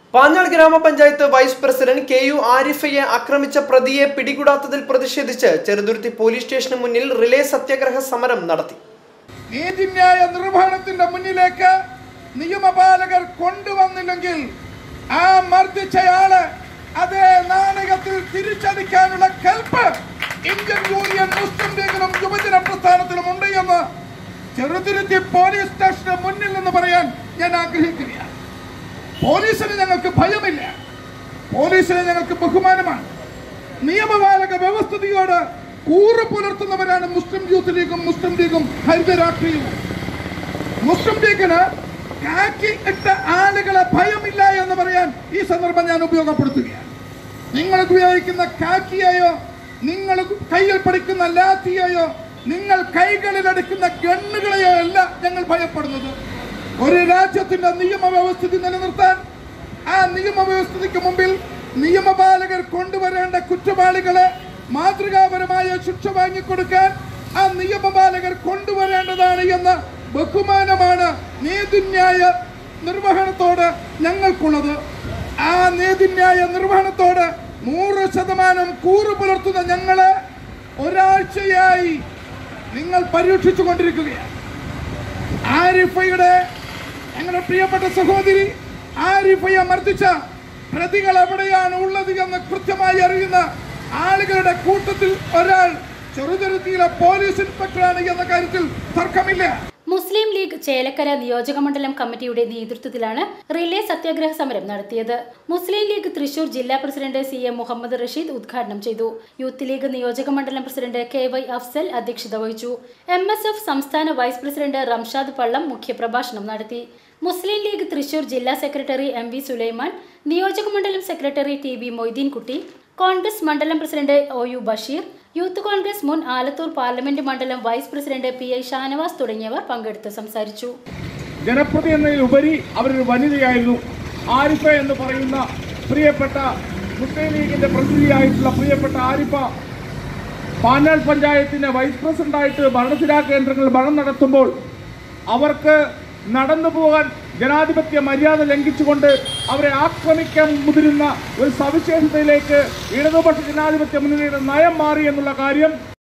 പാഞ്ഞാൾ ഗ്രാമപഞ്ചായത്ത് vice president K U ആരിഫയെ ആക്രമിച്ച പ്രതിയെ പിടികൂടാത്തതിൽ പ്രതിഷേധിച്ച് ചെറുതുരുത്തി പോലീസ് സ്റ്റേഷന് മുന്നിൽ റിലേ സത്യാഗ്രഹ സമരം നടത്തി നീതിന്യായ നിർവഹണത്തിന്റെ മുന്നിലേക്ക് നിയമപാലകർ കൊണ്ടുവന്നില്ലെങ്കിൽ ആ മർദ്ദിച്ചയാള് അതേ നാണയത്തിൽ തിരിച്ചടിക്കാനുള്ള കൽപ്പ് ഇന്ത്യൻ യൂണിയൻ മുസ്ലിം ലീഗിലും യുവജന പ്രസ്ഥാനത്തിലും ഉണ്ട് എന്ന് ചെറുതുരുത്തി പോലീസ് സ്റ്റേഷന് മുന്നിൽ നിന്ന് പറയാൻ ഞാൻ ആഗ്രഹിക്കുകയാണ് പോലീസിന് ഞങ്ങൾക്ക് ഭയമില്ല പോലീസിന് ഞങ്ങൾക്ക് ബഹുമാനമാണ് നിയമപാലക വ്യവസ്ഥിതിയോട് കൂറ് പുലർത്തുന്നവരാണ് മുസ്ലിം യൂത്ത് ലീഗും മുസ്ലിം ലീഗും ഹരിത രാഷ്ട്രീയവും മുസ്ലിം ലീഗിന് കാക്കി ഇട്ട ആളുകളെ ഭയമില്ല എന്ന് പറയാൻ ഈ സന്ദർഭം ഞാൻ ഉപയോഗപ്പെടുത്തുകയാണ് നിങ്ങൾ ഉപയോഗിക്കുന്ന കാക്കിയെയോ നിങ്ങൾ കയ്യിൽ പഠിക്കുന്ന ലാത്തിയെയോ നിങ്ങൾ കൈകളിൽ എടുക്കുന്ന ഗണ്ണുകളെയോ അല്ല ഞങ്ങൾ ഭയപ്പെടുന്നത് ഒരു രാജ്യത്തിന്റെ നിയമവ്യവസ്ഥിതി നിലനിർത്താൻ ആ നിയമവ്യവസ്ഥിതിക്ക് മുമ്പിൽ നിയമപാലകർ കൊണ്ടുവരേണ്ട കുറ്റവാളികളെ മാതൃകാപരമായ ശിക്ഷ വാങ്ങിക്കൊടുക്കാൻ ആ നിയമപാലകർ കൊണ്ടുവരേണ്ടതാണ് എന്ന ബഹുമാനമാണ് നീതിന്യായ നിർവഹണത്തോട് ഞങ്ങൾക്കുള്ളത് ആ നീതിന്യായ നിർവഹണത്തോട് നൂറ് ശതമാനം കൂറു പുലർത്തുന്ന ഞങ്ങളെ ഒരാഴ്ചയായി നിങ്ങൾ പരീക്ഷിച്ചു കൊണ്ടിരിക്കുകയാണ് ആരിഫയുടെ ഞങ്ങളുടെ പ്രിയപ്പെട്ട സഹോദരി ആരിഫയെ മർദ്ദിച്ച പ്രതികൾ എവിടെയാണ് ഉള്ളത് എന്ന് കൃത്യമായി അറിയുന്ന ആളുകളുടെ കൂട്ടത്തിൽ ഒരാൾ ചെറുതുരുത്തിയിലെ പോലീസ് ഇൻസ്പെക്ടറാണ് എന്ന കാര്യത്തിൽ തർക്കമില്ല മുസ്ലിം ലീഗ് ചേലക്കര നിയോജകമണ്ഡലം കമ്മിറ്റിയുടെ നേതൃത്വത്തിലാണ് റിലേ സത്യാഗ്രഹ സമരം നടത്തിയത് മുസ്ലിം ലീഗ് തൃശൂർ ജില്ലാ president C M Muhammad Rasheed ഉദ്ഘാടനം ചെയ്തു യൂത്ത് ലീഗ് നിയോജകമണ്ഡലം പ്രസിഡന്റ് കെ വൈ അഫ്സൽ അധ്യക്ഷത വഹിച്ചു എം എസ് എഫ് സംസ്ഥാന വൈസ് പ്രസിഡന്റ് റംഷാദ് പള്ളം മുഖ്യപ്രഭാഷണം നടത്തി മുസ്ലിം ലീഗ് തൃശൂർ ജില്ലാ സെക്രട്ടറി എം വി സുലൈമാൻ നിയോജകമണ്ഡലം secretary T V Moideenkutty Congress മണ്ഡലം president O U Basheer youth Congress മുൻ ആലത്തൂർ പാർലമെന്റ് മണ്ഡലം vice president P I Shanavas തുടങ്ങിയവർ പങ്കെടുത്ത് സംസാരിച്ചു ജനപ്രതി എന്നതിലുപരി അവരൊരു വനിതയായിരുന്നു ആരിഫ എന്ന് പറയുന്ന പ്രിയപ്പെട്ട മുസ്ലിം ലീഗിന്റെ പ്രതിനിധിയായിട്ടുള്ള പ്രിയപ്പെട്ട ആരിഫ പാനാൾ പഞ്ചായത്തിന്റെ വൈസ് പ്രസിഡന്റായിട്ട് ഭരണസിരാ കേന്ദ്രങ്ങളിൽ ഭരണം നടത്തുമ്പോൾ അവർക്ക് നടന്നു പോകാൻ ജനാധിപത്യ മര്യാദ ലംഘിച്ചുകൊണ്ട് അവരെ ആക്രമിക്കാൻ മുതിരുന്ന ഒരു സവിശേഷതയിലേക്ക് ഇടതുപക്ഷ ജനാധിപത്യ മുന്നണിയുടെ നയം മാറി എന്നുള്ള കാര്യം